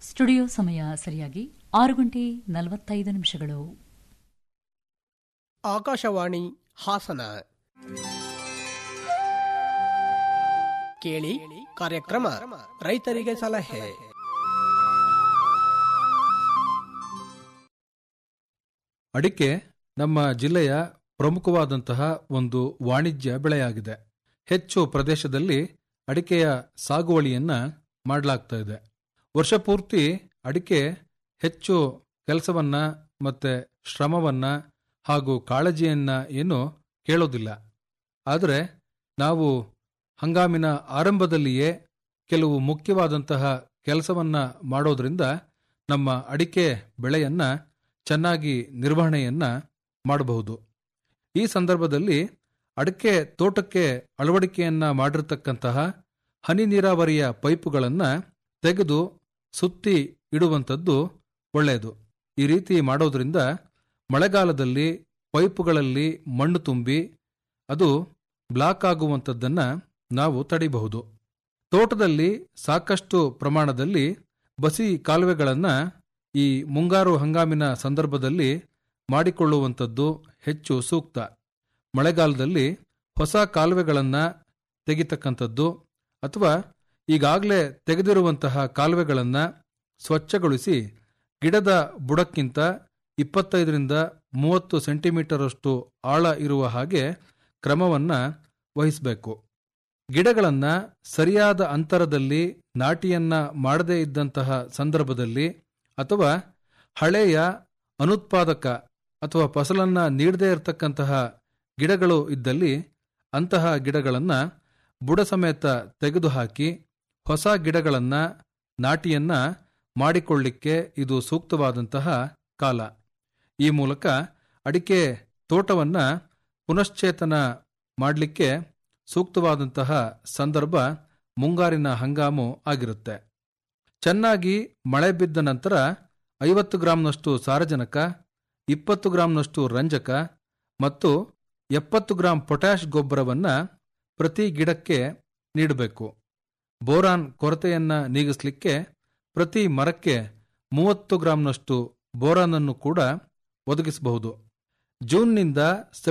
studio ಸಮಯ ಸರಿಯಾಗಿ ಆರು ಗಂಟೆ ನಲವತ್ತೈದು ನಿಮಿಷಗಳು ಆಕಾಶವಾಣಿ ಹಾಸನ ಕೇಳಿ ಕಾರ್ಯಕ್ರಮ ರೈತರಿಗೆ ಸಲಹೆ ಅಡಿಕೆ ನಮ್ಮ ಜಿಲ್ಲೆಯ ಪ್ರಮುಖವಾದಂತಹ ಒಂದು ವಾಣಿಜ್ಯ ಬೆಳೆಯಾಗಿದೆ ಹೆಚ್ಚು ಪ್ರದೇಶದಲ್ಲಿ ಅಡಿಕೆಯ ಸಾಗುವಳಿಯನ್ನ ಮಾಡಲಾಗ್ತಾ ಇದೆ ವರ್ಷಪೂರ್ತಿ ಅಡಿಕೆ ಹೆಚ್ಚು ಕೆಲಸವನ್ನ ಮತ್ತೆ ಶ್ರಮವನ್ನ ಹಾಗೂ ಕಾಳಜಿಯನ್ನ ಏನು ಕೇಳೋದಿಲ್ಲ ಆದರೆ ನಾವು ಹಂಗಾಮಿನ ಆರಂಭದಲ್ಲಿಯೇ ಕೆಲವು ಮುಖ್ಯವಾದಂತಹ ಕೆಲಸವನ್ನ ಮಾಡೋದ್ರಿಂದ ನಮ್ಮ ಅಡಿಕೆ ಬೆಳೆಯನ್ನ ಚೆನ್ನಾಗಿ ನಿರ್ವಹಣೆಯನ್ನ ಮಾಡಬಹುದು ಈ ಸಂದರ್ಭದಲ್ಲಿ ಅಡಿಕೆ ತೋಟಕ್ಕೆ ಅಳವಡಿಕೆಯನ್ನ ಮಾಡಿರತಕ್ಕಂತಹ ಹನಿ ನೀರಾವರಿಯ ಪೈಪುಗಳನ್ನ ತೆಗೆದು ಸುತ್ತಿ ಇಡುವಂಥದ್ದು ಒಳ್ಳೆಯದು ಈ ರೀತಿ ಮಾಡೋದ್ರಿಂದ ಮಳೆಗಾಲದಲ್ಲಿ ಪೈಪುಗಳಲ್ಲಿ ಮಣ್ಣು ತುಂಬಿ ಅದು ಬ್ಲಾಕ್ ಆಗುವಂಥದ್ದನ್ನ ನಾವು ತಡೆಯಬಹುದು ತೋಟದಲ್ಲಿ ಸಾಕಷ್ಟು ಪ್ರಮಾಣದಲ್ಲಿ ಬಸಿ ಕಾಲುವೆಗಳನ್ನ ಈ ಮುಂಗಾರು ಹಂಗಾಮಿನ ಸಂದರ್ಭದಲ್ಲಿ ಮಾಡಿಕೊಳ್ಳುವಂಥದ್ದು ಹೆಚ್ಚು ಸೂಕ್ತ ಮಳೆಗಾಲದಲ್ಲಿ ಹೊಸ ಕಾಲುವೆಗಳನ್ನ ತೆಗಿತಕ್ಕಂಥದ್ದು ಅಥವಾ ಈಗಾಗಲೇ ತೆಗೆದಿರುವಂತಹ ಕಾಲುವೆಗಳನ್ನ ಸ್ವಚ್ಛಗೊಳಿಸಿ ಗಿಡದ ಬುಡಕ್ಕಿಂತ ಇಪ್ಪತ್ತೈದರಿಂದ ಮೂವತ್ತು ಸೆಂಟಿಮೀಟರ್ ಅಷ್ಟು ಆಳ ಇರುವ ಹಾಗೆ ಕ್ರಮವನ್ನ ವಹಿಸಬೇಕು ಗಿಡಗಳನ್ನ ಸರಿಯಾದ ಅಂತರದಲ್ಲಿ ನಾಟಿಯನ್ನ ಮಾಡದೇ ಇದ್ದಂತಹ ಸಂದರ್ಭದಲ್ಲಿ ಅಥವಾ ಹಳೆಯ ಅನುತ್ಪಾದಕ ಅಥವಾ ಫಸಲನ್ನ ನೀಡದೇ ಇರತಕ್ಕಂತಹ ಗಿಡಗಳು ಇದ್ದಲ್ಲಿ ಅಂತಹ ಗಿಡಗಳನ್ನ ಬುಡ ಸಮೇತ ತೆಗೆದುಹಾಕಿ ಹೊಸ ಗಿಡಗಳನ್ನ ನಾಟಿಯನ್ನ ಮಾಡಿಕೊಳ್ಳಿಕ್ಕೆ ಇದು ಸೂಕ್ತವಾದಂತಹ ಕಾಲ ಈ ಮೂಲಕ ಅಡಿಕೆ ತೋಟವನ್ನ ಪುನಶ್ಚೇತನ ಮಾಡಲಿಕ್ಕೆ ಸೂಕ್ತವಾದಂತಹ ಸಂದರ್ಭ ಮುಂಗಾರಿನ ಹಂಗಾಮು ಆಗಿರುತ್ತೆ ಚೆನ್ನಾಗಿ ಮಳೆ ಬಿದ್ದ ನಂತರ ಐವತ್ತು ಗ್ರಾಂನಷ್ಟು ಸಾರಜನಕ ಇಪ್ಪತ್ತು ಗ್ರಾಂನಷ್ಟು ರಂಜಕ ಮತ್ತು ಎಪ್ಪತ್ತು ಗ್ರಾಂ ಪೊಟ್ಯಾಷ್ ಗೊಬ್ಬರವನ್ನ ಪ್ರತಿ ಗಿಡಕ್ಕೆ ನೀಡಬೇಕು ಬೋರಾನ್ ಕೊರತೆಯನ್ನ ನೀಗಿಸಲಿಕ್ಕೆ ಪ್ರತಿ ಮರಕ್ಕೆ ಮೂವತ್ತು ಗ್ರಾಂನಷ್ಟು ಬೋರಾನ್ ಅನ್ನು ಕೂಡ ಒದಗಿಸಬಹುದು ಜೂನ್ನಿಂದ